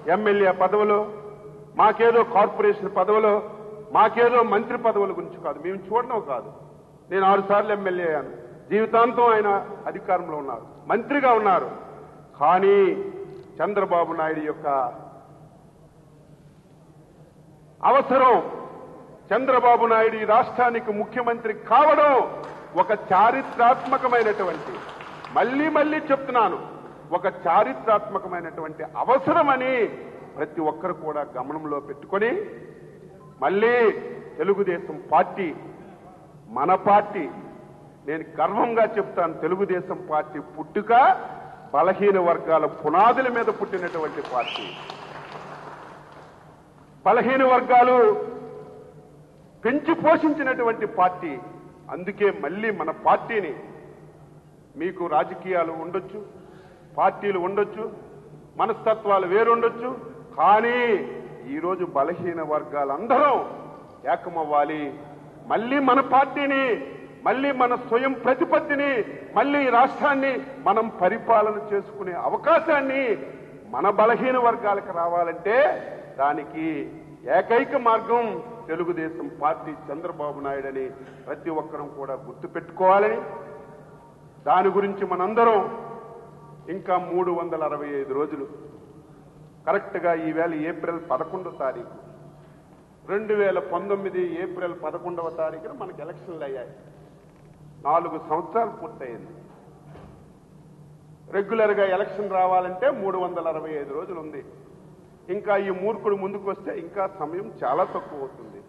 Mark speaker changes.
Speaker 1: MLA పదవులు మాకేదో corporation పదవులు మాకేదో మంత్రి పదవుల గురించి కాదు మేము చూడడం కాదు నేను ఆరు సార్లు ఎమ్మెల్యే అయ్యాను జీవితాంతం ఆయన అధికారంలో ఉన్నారు మంత్రిగా ఉన్నారు కానీ చంద్రబాబు నాయుడు యొక్క అవసరం చంద్రబాబు నాయుడు ఈ రాష్ట్రానికి ముఖ్యమంత్రి కావడం ఒక చారిత్రాత్మకమైనటువంటి మళ్ళీ మళ్ళీ చెప్తున్నాను ఒక చారిత్రాత్మకమైనటువంటి అవసరమని ప్రతి ఒక్కరు కూడా గమనంలో పెట్టుకొని మళ్ళీ తెలుగుదేశం పార్టీ మన పార్టీ నేను గర్వంగా చెప్తాను తెలుగుదేశం పార్టీ పుట్టుక బలహీన వర్గాల పునాదుల మీద పుట్టినటువంటి పార్టీ బలహీన వర్గాలు పెంచి పోషించినటువంటి పార్టీ అందుకే మళ్ళీ మన పార్టీని మీకు రాజకీయాలు ఉండొచ్చు పార్టీలు ఉండొచ్చు మనస్తత్వాలు వేరుండొచ్చు కానీ ఈరోజు బలహీన వర్గాలందరం ఏకమవ్వాలి మళ్ళీ మన పార్టీని మళ్ళీ మన స్వయం ప్రతిపత్తిని మళ్ళీ ఈ రాష్ట్రాన్ని మనం పరిపాలన చేసుకునే అవకాశాన్ని మన బలహీన వర్గాలకు రావాలంటే దానికి ఏకైక మార్గం తెలుగుదేశం పార్టీ చంద్రబాబు నాయుడు అని ప్రతి ఒక్కరం కూడా గుర్తుపెట్టుకోవాలని దాని గురించి మనందరం ఇంకా మూడు వందల అరవై ఐదు రోజులు కరెక్ట్గా ఈవేళ ఏప్రిల్ పదకొండో తారీఖు రెండు వేల పంతొమ్మిది ఏప్రిల్ పదకొండవ తారీఖున మనకి ఎలక్షన్లు అయ్యాయి నాలుగు సంవత్సరాలు పూర్తయింది రెగ్యులర్గా ఎలక్షన్ రావాలంటే మూడు వందల అరవై ఐదు రోజులు ఉంది ఇంకా ఈ మూర్ఖుడు ముందుకు వస్తే ఇంకా సమయం చాలా తక్కువ అవుతుంది